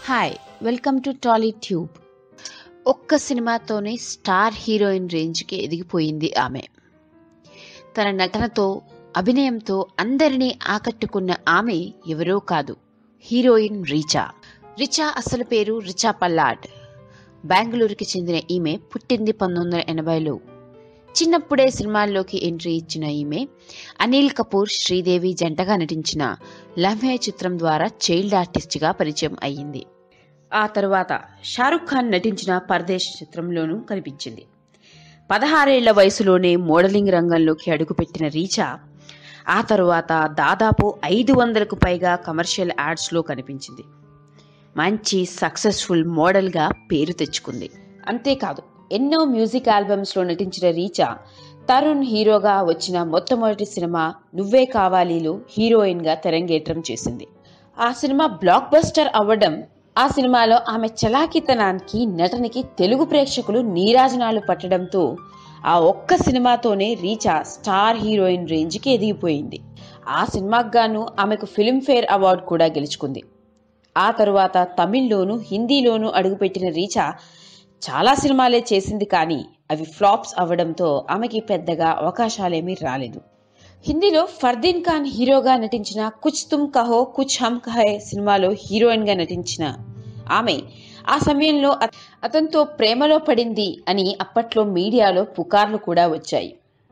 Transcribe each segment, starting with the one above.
hi welcome to Tolly Tube ఒక్క సినిమాతోనే star heroine రేంజ్కి ఎదిగిపోయింది ఆమె తన నటనతో అభినయంతో అందరినీ ఆకట్టుకున్న ఆమె ఎవరో కాదు హీరోయిన్ రీచా రిచా అసలు పేరు రిచా పల్లాడ్ బెంగళూరుకి చెందిన ఈమె పుట్టింది పంతొమ్మిది వందల ఎనభైలో చిన్నప్పుడే సినిమాల్లోకి ఎంట్రీ ఇచ్చిన ఈమె అనిల్ కపూర్ శ్రీదేవి జంటగా నటించిన లమ్హే చిత్రం ద్వారా చైల్డ్ ఆర్టిస్ట్గా పరిచయం అయ్యింది ఆ తరువాత షారుఖ్ ఖాన్ నటించిన పరదేశ్ చిత్రంలోనూ కనిపించింది పదహారేళ్ల వయసులోనే మోడలింగ్ రంగంలోకి అడుగుపెట్టిన రీచా ఆ తరువాత దాదాపు ఐదు వందలకు పైగా కమర్షియల్ యాడ్స్లో కనిపించింది మంచి సక్సెస్ఫుల్ మోడల్గా పేరు తెచ్చుకుంది అంతేకాదు ఎన్నో మ్యూజిక్ ఆల్బమ్స్లో నటించిన రీచా తరుణ్ హీరోగా వచ్చిన మొట్టమొదటి సినిమా నువ్వే కావాలిలో హీరోయిన్గా తెరంగేట్రం చేసింది ఆ సినిమా బ్లాక్ బస్టర్ అవ్వడం ఆ సినిమాలో ఆమె చలాకితనానికి నటనకి తెలుగు ప్రేక్షకులు నీరాజనాలు పట్టడంతో ఆ ఒక్క సినిమాతోనే రీచా స్టార్ హీరోయిన్ రేంజ్కి ఎదిగిపోయింది ఆ సినిమాకు గాను ఆమెకు ఫిల్మ్ఫేర్ అవార్డు కూడా గెలుచుకుంది ఆ తరువాత తమిళ్లోను హిందీలోనూ అడుగుపెట్టిన రీచా చాలా సినిమాలే చేసింది కానీ అవి ఫ్లాప్స్ అవ్వడంతో ఆమెకి పెద్దగా అవకాశాలేమీ రాలేదు హిందీలో ఫర్దీన్ ఖాన్ హీరోగా నటించిన కుచ్ తుమ్ కహో కుచ్ హమ్ కహే సినిమాలో హీరోయిన్గా నటించిన ఆమె ఆ సమయంలో అత- అతనితో ప్రేమలో పడింది అని అప్పట్లో మీడియాలో పుకార్లు కూడా వచ్చాయి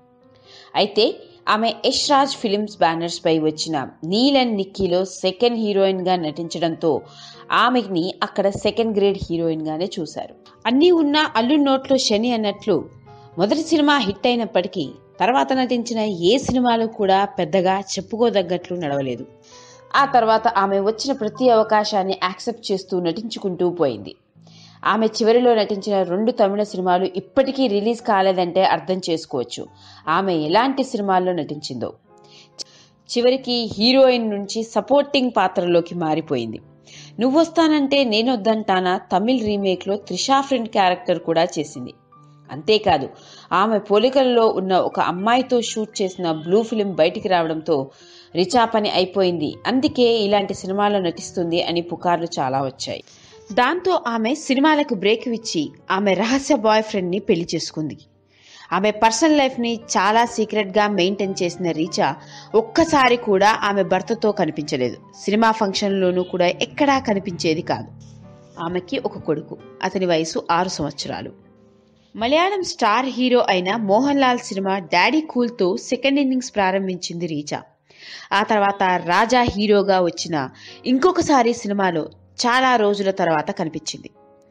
అయితే ఆమె యష్ రాజ్ ఫిలిమ్స్ బ్యానర్స్ పై వచ్చిన నీల్ అండ్ నిక్కీలో సెకండ్ హీరోయిన్ గా నటించడంతో ఆమెని అక్కడ సెకండ్ గ్రేడ్ హీరోయిన్ గానే చూశారు అన్నీ ఉన్న అల్లు నోట్లో శని అన్నట్లు మొదటి సినిమా హిట్ అయినప్పటికీ తర్వాత నటించిన ఏ సినిమాలో కూడా పెద్దగా చెప్పుకోదగ్గట్లు నడవలేదు ఆ తర్వాత ఆమె వచ్చిన ప్రతి అవకాశాన్ని యాక్సెప్ట్ చేస్తూ నటించుకుంటూ పోయింది ఆమె చివరిలో నటించిన రెండు తమిళ సినిమాలు ఇప్పటికీ రిలీజ్ కాలేదంటే అర్థం చేసుకోవచ్చు ఆమె ఎలాంటి సినిమాల్లో నటించిందో చివరికి హీరోయిన్ నుంచి సపోర్టింగ్ పాత్రలోకి మారిపోయింది నువ్వొస్తానంటే నేనొద్దంటానా తమిళ్ రీమేక్లో త్రిషా ఫ్రెండ్ క్యారెక్టర్ కూడా చేసింది అంతేకాదు ఆమె పోలికల్లో ఉన్న ఒక అమ్మాయితో షూట్ చేసిన బ్లూ ఫిలిం బయటికి రావడంతో రిచా పని అయిపోయింది అందుకే ఇలాంటి సినిమాల్లో నటిస్తుంది అని పుకార్లు చాలా వచ్చాయి దాంతో ఆమె సినిమాలకు బ్రేక్ ఇచ్చి ఆమె రహస్య బాయ్ ఫ్రెండ్ని పెళ్లి చేసుకుంది ఆమె పర్సనల్ లైఫ్ని చాలా సీక్రెట్గా మెయింటైన్ చేసిన రీచా ఒక్కసారి కూడా ఆమె భర్తతో కనిపించలేదు సినిమా ఫంక్షన్లోనూ కూడా ఎక్కడా కనిపించేది కాదు ఆమెకి ఒక కొడుకు అతని వయసు ఆరు సంవత్సరాలు మలయాళం స్టార్ హీరో అయిన మోహన్ లాల్ సినిమా డాడీ కూల్తో సెకండ్ ఇన్నింగ్స్ ప్రారంభించింది రీచా ఆ తర్వాత రాజా హీరోగా వచ్చిన ఇంకొకసారి సినిమాలో చాలా రోజుల తర్వాత కనిపించింది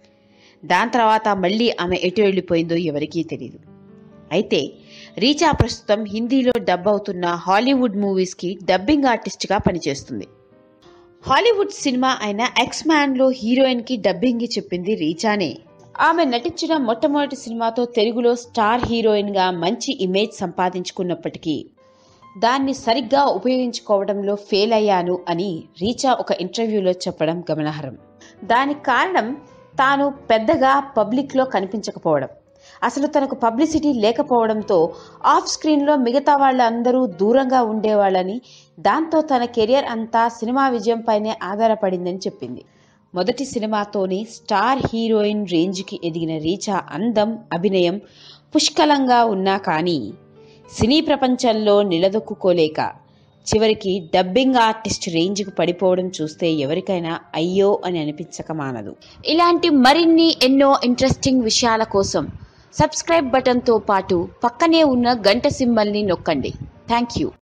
దాని తర్వాత మళ్ళీ ఆమె ఎటు వెళ్ళిపోయిందో ఎవరికీ తెలియదు అయితే రీచా ప్రస్తుతం హిందీలో డబ్ అవుతున్న హాలీవుడ్ మూవీస్కి డబ్బింగ్ ఆర్టిస్ట్గా పనిచేస్తుంది హాలీవుడ్ సినిమా అయిన ఎక్స్ మ్యాన్లో హీరోయిన్కి డబ్బింగ్ చెప్పింది రీచానే ఆమె నటించిన మొట్టమొదటి సినిమాతో తెలుగులో స్టార్ హీరోయిన్గా మంచి ఇమేజ్ సంపాదించుకున్నప్పటికీ దాన్ని సరిగ్గా ఉపయోగించుకోవడంలో ఫెయిల్ అయ్యాను అని రీచా ఒక ఇంటర్వ్యూలో చెప్పడం గమనార్హం దానికి కారణం తాను పెద్దగా పబ్లిక్లో కనిపించకపోవడం అసలు తనకు పబ్లిసిటీ లేకపోవడంతో ఆఫ్ స్క్రీన్లో మిగతా వాళ్ళందరూ దూరంగా ఉండేవాళ్ళని దాంతో తన కెరియర్ అంతా సినిమా విజయంపైనే ఆధారపడిందని చెప్పింది మొదటి సినిమాతోనే స్టార్ హీరోయిన్ రేంజ్కి ఎదిగిన రీచా అందం అభినయం పుష్కలంగా ఉన్నా కానీ సినీ ప్రపంచంలో నిలదొక్కుకోలేక చివరికి డబ్బింగ్ ఆర్టిస్ట్ రేంజ్కు పడిపోవడం చూస్తే ఎవరికైనా అయ్యో అని అనిపించక మానదు ఇలాంటి మరిన్ని ఎన్నో ఇంట్రెస్టింగ్ విషయాల కోసం సబ్స్క్రైబ్ బటన్తో పాటు పక్కనే ఉన్న గంట సింబల్ని నొక్కండి థ్యాంక్ యూ